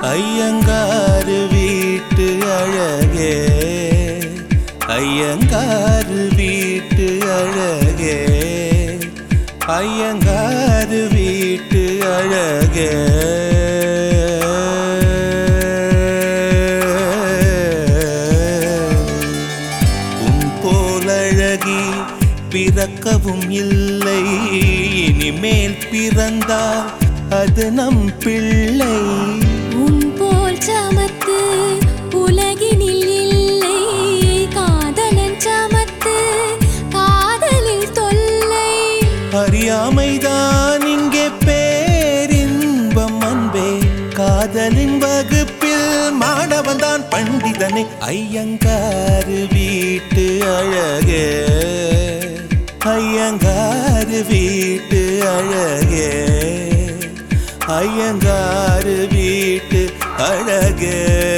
ஐயங்காரு வீட்டு அழகே ஐயங்காரு வீட்டு அழகே ஐயங்காரு வீட்டு அழகே உன் போலழகி பிறக்கவும் இல்லை இனிமேல் பிறந்தால் அது நம் பிள்ளை உன் போல் சமத்து உலகினில் இல்லை காதலன் சமத்து காதலில் தொல்லை அறியாமைதான் இங்கே பேரின்பம் அன்பே காதலின் வகுப்பில் மாணவன் தான் பண்டிதனே ஐயங்காரு வீட்டு அழகே ஐயங்காரு வீட்டு அழகே ஐயங்காரு வீட்டு அழகே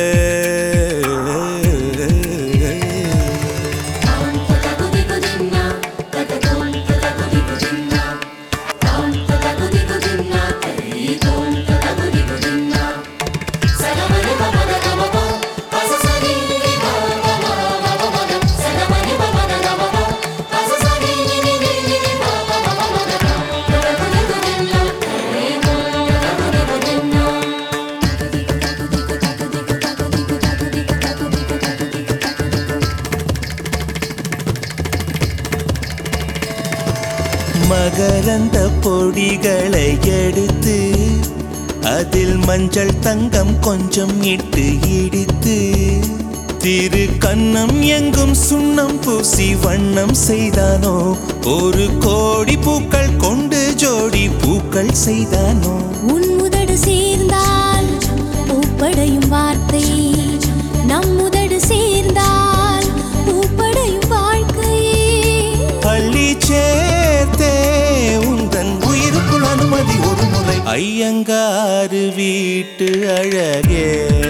மகரந்த பொடிகளை எடுத்து அதில் மஞ்சள் தங்கம் கொஞ்சம் இட்டு இடித்து திரு கண்ணம் எங்கும் சுண்ணம் பூசி வண்ணம் செய்தானோ ஒரு கோடி பூக்கள் கொண்டு ஜோடி பூக்கள் செய்தானோ உன் முதடு சேர்ந்தால் பூப்படையும் வார்த்தை நம் முதடு சேர்ந்தால் பூப்படையும் வாழ்க்கையே பள்ளி சேர்த்தே உந்தன் உயிருக்குள் அனுமதி ஒரு முறை ஐயங்காரு வீட்டு அழகே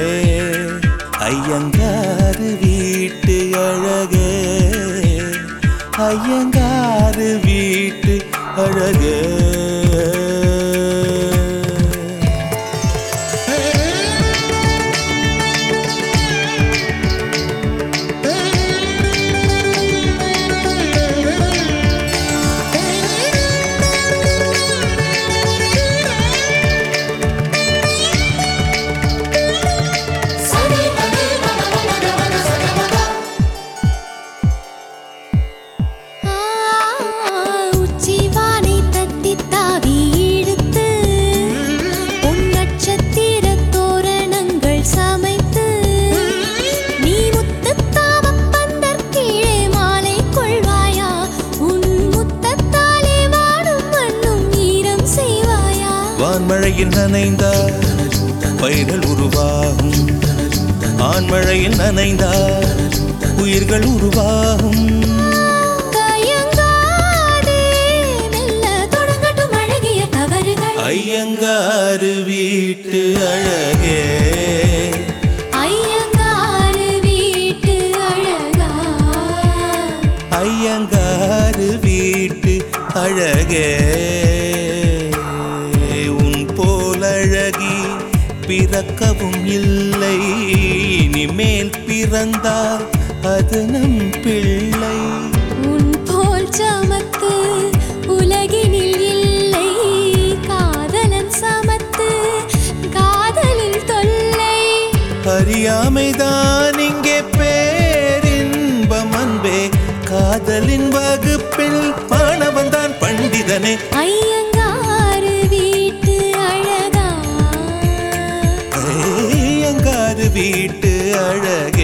ஐயங்காரு வீட்டு அழகே ஐயங்காரு வீட்டு அழகே ஆ, உச்சிவானை தட்டித் தாவி இழுத்து, பொன் நட்சத்திரத் தோரணங்கள் சமைத்து, நீ முத்துத் தாவப் பந்தர் கீழே மாலை கொள்வாயா? உன் முத்தத்தாலே வானும் மண்ணும் ஈரம் செய்வாயா? வான்மழையில் நனைந்தால் பயிர்கள் உருவாகும் ஆண்மழையில் நனைந்தால் உயிர்கள் உருவாகும் தயங்காதே, மெல்ல தொடங்கட்டும் அழகிய தவறுகள். ஐயங்காரு வீட்டு அழகே ஐயங்காரு வீட்டு அழகா ஐயங்காரு வீட்டு அழகே உன் போலழகி பிறக்கவும் இல்லை இனிமேல் பிறந்தால் அது நம் பிள்ளை உன் போல் சமத்து உலகினில் இல்லை காதலன் சமத்து காதலில் தொல்லை அறியாமைதான் இங்கே பேரின்பம் அன்பே காதலின் வகுப்பில் மாணவன் தான் பண்டிதனே ஐயங்காரு வீட்டு அழகா ஐயங்காரு வீட்டு அழகே